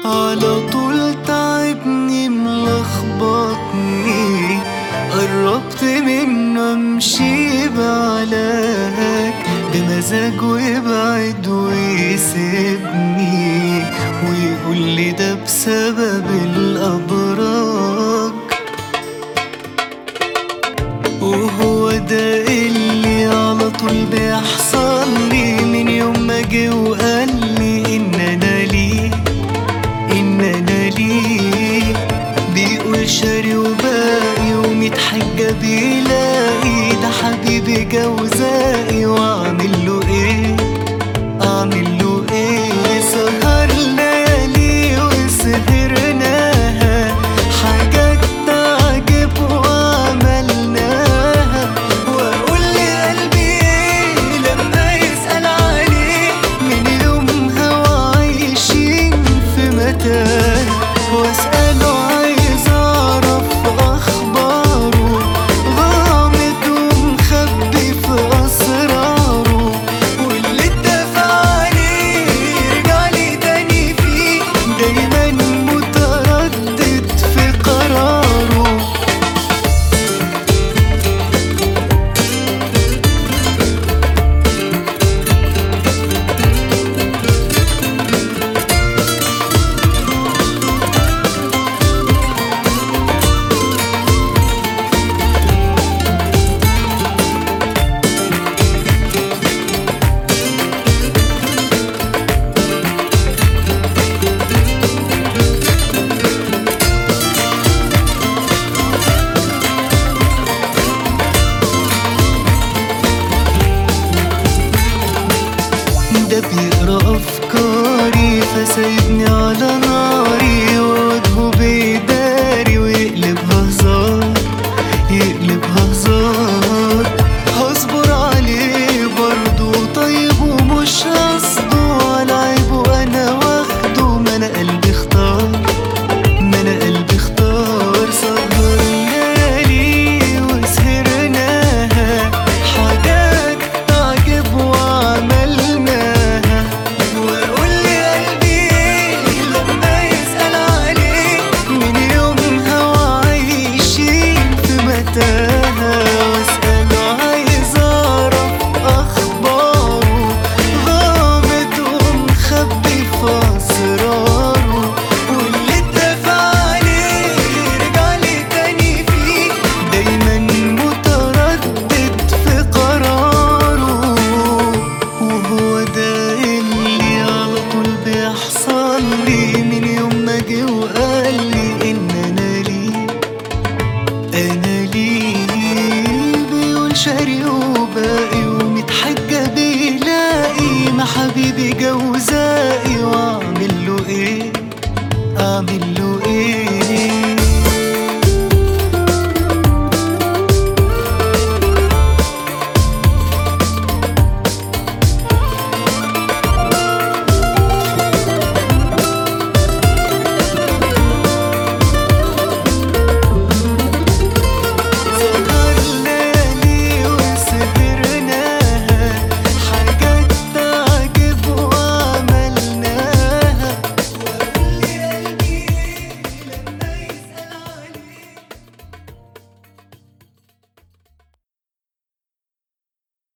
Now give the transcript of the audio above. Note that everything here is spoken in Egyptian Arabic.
على طول تعبني ملخبطني قربت منه امشي بعلاك بمزاج ويبعد ويسيبني ويقول لي ده بسبب الابراج وهو ده اللي على طول بيحصل لي من يوم ما جه وقال لي ان انا ليه ان انا ليه بيقول شاري وباقي وميت حاجة بيلاقي ده حبيبي جوزائي واعمل له ايه اعمل له ايه سهر ليالي وسهرناها حاجات تعجب وعملناها واقول لقلبي ايه لما يسأل عليه من يومها وعايشين في متاهة واسأله عايز اعرف اخباره غامض ومخبي في اسراره واللي اتفق عليه يرجع لي تاني فيه دايما متردد في قراره ده بيقرا افكاري فسايبني على ناري ووجهه بيداري ويقلبها هزار يقلبها هزار هصبر عليه برضه طيب ومش قصده ولا عيبه انا واخده ما انا قلبي اختار ما انا قلبي اختار سهر ليالي وسهرناها حاجات تعجب وعملناها واقول لي قلبي ايه لما يسأل عليه من يومها وعايشين في متاهة واسأله عايز اعرف اخباره غامض ومخبي في اسراره واللي اتفق عليه يرجع لي تاني فيه دايما متردد في قراره وهو ده اللي على طول بيحصل لي من يوم ما جه وقال لي ان انا ليه انا ليه بيقول شاري وباقي وميت حاجة بيلاقي ما حبيبي جوزائي واعمل له ايه اعمل له